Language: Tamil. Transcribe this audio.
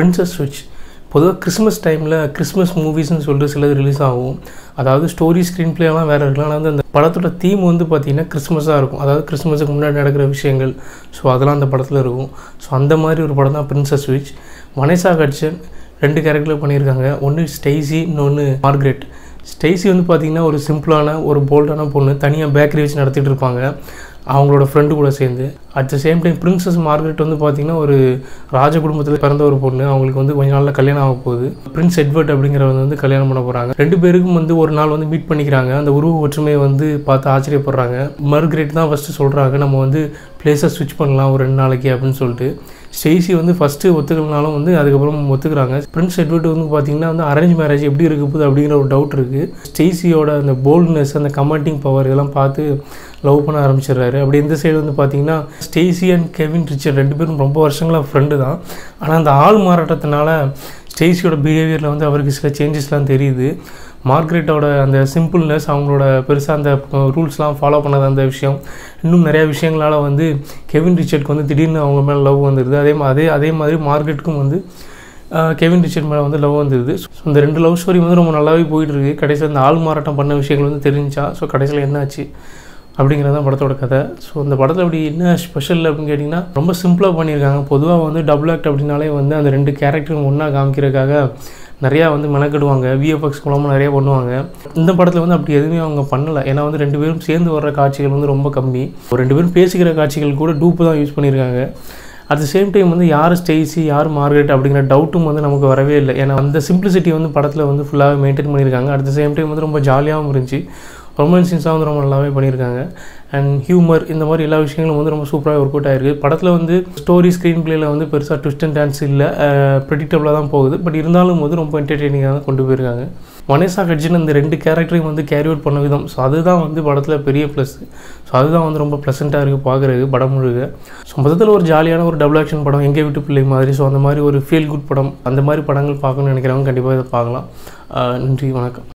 பிரின்சஸ் ஸ்விட்ச் பொதுவாக கிறிஸ்மஸ் டைமில் கிறிஸ்மஸ் மூவிஸ்னு சொல்லிட்டு சிலது ரிலீஸ் ஆகும் அதாவது ஸ்டோரி ஸ்க்ரீன் பிளேலாம் வேறு இருக்கலாம் ஆனால் வந்து அந்த படத்தோட தீம் வந்து பார்த்திங்கன்னா கிறிஸ்மஸாக இருக்கும் அதாவது கிறிஸ்மஸுக்கு முன்னாடி நடக்கிற விஷயங்கள் ஸோ அதெல்லாம் அந்த படத்தில் இருக்கும் ஸோ அந்த மாதிரி ஒரு படம் தான் பிரின்சஸ் ஸ்விட்ச் வனேசா கட்சன் ரெண்டு கேரக்டர் பண்ணியிருக்காங்க ஒன்று ஸ்டெய்சி இன்னொன்று மார்க்ரெட் ஸ்டெய்சி வந்து பார்த்திங்கன்னா ஒரு சிம்பிளான ஒரு போல்டான பொண்ணு தனியாக பேக்கரி வச்சு நடத்திட்டு இருப்பாங்க அவங்களோட ஃப்ரெண்டு கூட சேர்ந்து at the same time princess Margaret வந்து பார்த்திங்கன்னா ஒரு ராஜ குடும்பத்தில் பிறந்த ஒரு பொண்ணு அவங்களுக்கு வந்து கொஞ்ச நாளில் கல்யாணம் ஆக போகுது பிரின்ஸ் எட்வர்ட் அப்படிங்கிறவங்க வந்து கல்யாணம் பண்ண போகிறாங்க ரெண்டு பேருக்கும் வந்து ஒரு நாள் வந்து மீட் பண்ணிக்கிறாங்க அந்த உருவ ஒற்றுமையை வந்து பார்த்து ஆச்சரியப்படுறாங்க மார்கரெட் தான் ஃபஸ்ட்டு சொல்கிறாங்க நம்ம வந்து பிளேஸை ஸ்விட்ச் பண்ணலாம் ஒரு ரெண்டு நாளைக்கு அப்படின்னு சொல்லிட்டு ஸ்டேசி வந்து ஃபஸ்ட்டு ஒத்துக்கலனாலும் வந்து அதுக்கப்புறம் ஒத்துக்கிறாங்க பிரின்ஸ் எட்வர்ட் வந்து பார்த்திங்கன்னா வந்து அரேஞ்ச் மேரேஜ் எப்படி இருக்க போகுது அப்படிங்கிற ஒரு டவுட் இருக்குது ஸ்டேசியோட அந்த போல்ட்னஸ் அந்த கமெண்டிங் பவர் இதெல்லாம் பார்த்து லவ் பண்ண ஆரம்பிச்சிடுறாரு அப்படி இந்த சைடு வந்து பார்த்தீங்கன்னா ஸ்டேசி அண்ட் கெவின் ரிச்சர்ட் ரெண்டு பேரும் ரொம்ப வருஷங்களாக ஃப்ரெண்டு தான் ஆனால் அந்த ஆள் மாறாட்டத்தினால ஸ்டேசியோட பிஹேவியரில் வந்து அவருக்கு சில சேஞ்சஸ்லாம் தெரியுது மார்க்ரெட்டோட அந்த சிம்பிள்னஸ் அவங்களோட பெருசாக அந்த ரூல்ஸ்லாம் ஃபாலோ பண்ணாத அந்த விஷயம் இன்னும் நிறையா விஷயங்களால் வந்து கெவின் ரிச்சர்ட்க்கு வந்து திடீர்னு அவங்க மேலே லவ் வந்துடுது அதே மா- அதே அதே மாதிரி மார்க்ரெட்டுக்கும் வந்து ஆஹ், கெவின் ரிச்சர்ட் மேலே வந்து லவ் வந்துடுது ஸோ இந்த ரெண்டு லவ் ஸ்டோரி வந்து ரொம்ப நல்லாவே போயிட்டு இருக்கு கடைசியில் இந்த ஆள் மாறாட்டம் பண்ண விஷயங்கள் வந்து தெரிஞ்சா ஸோ கடைசியில் என்னாச்சு அப்படிங்கிறது தான் படத்தோட கதை ஸோ இந்த படத்தில் அப்படி என்ன ஸ்பெஷல் அப்படின்னு கேட்டிங்கன்னா ரொம்ப சிம்பிளாக பண்ணியிருக்காங்க பொதுவாக வந்து டபுள் ஆக்ட் அப்படின்னாலே வந்து அந்த ரெண்டு கேரக்டரும் ஒன்றா காமிக்கிறதுக்காக நிறையா வந்து மெனக்கிடுவாங்க விஎஃப்எக்ஸ் மூலமாக நிறையா பண்ணுவாங்க இந்த படத்தில் வந்து அப்படி எதுவுமே அவங்க பண்ணலை ஏன்னா வந்து ரெண்டு பேரும் சேர்ந்து வர்ற காட்சிகள் வந்து ரொம்ப கம்மி ஒரு ரெண்டு பேரும் பேசிக்கிற காட்சிகள் கூட டூப்பு தான் யூஸ் பண்ணியிருக்காங்க அட் த சேம் டைம் வந்து யார் ஸ்டேசி யார் மார்கரெட் அப்படிங்கிற டவுட்டும் வந்து நமக்கு வரவே இல்லை ஏன்னா அந்த சிம்பிளிசிட்டி வந்து படத்தில் வந்து ஃபுல்லாகவே மெயின்டைன் பண்ணியிருக்காங்க அட் த சேம் டைம் வந்து ரொம்ப ஜாலியாகவும் இருந்துச்சு ரொமான்ஸ் சீன்ஸாக வந்து ரொம்ப நல்லாவே பண்ணியிருக்காங்க அண்ட் ஹியூமர் இந்த மாதிரி எல்லா விஷயங்களும் வந்து ரொம்ப சூப்பராக ஒர்க் அவுட் ஆயிருக்கு படத்தில் வந்து ஸ்டோரி ஸ்க்ரீன் பிளேயில் வந்து பெருசாக ட்விஸ்ட் அண்ட் டான்ஸ் இல்லை ப்ரெடிக்டபுளாக தான் போகுது பட் இருந்தாலும் வந்து ரொம்ப என்டர்டெய்னிங்காக தான் கொண்டு போயிருக்காங்க வனேசா கட்ஜன் இந்த ரெண்டு கேரக்டரையும் வந்து கேரி அவுட் பண்ண விதம் ஸோ அதுதான் வந்து படத்தில் பெரிய ப்ளஸ் ஸோ அதுதான் வந்து ரொம்ப ப்ளசண்ட்டாக இருக்குது பார்க்குறதுக்கு படம் முழுக்க ஸோ மொத்தத்தில் ஒரு ஜாலியான ஒரு டபுள் ஆக்ஷன் படம் எங்கே விட்டு பிள்ளை மாதிரி ஸோ அந்த மாதிரி ஒரு ஃபீல் குட் படம் அந்த மாதிரி படங்கள் பார்க்கணும்னு நினைக்கிறவங்க கண்டிப்பாக இதை பார்க்கலாம் ஆஹ் நன்றி வணக்கம்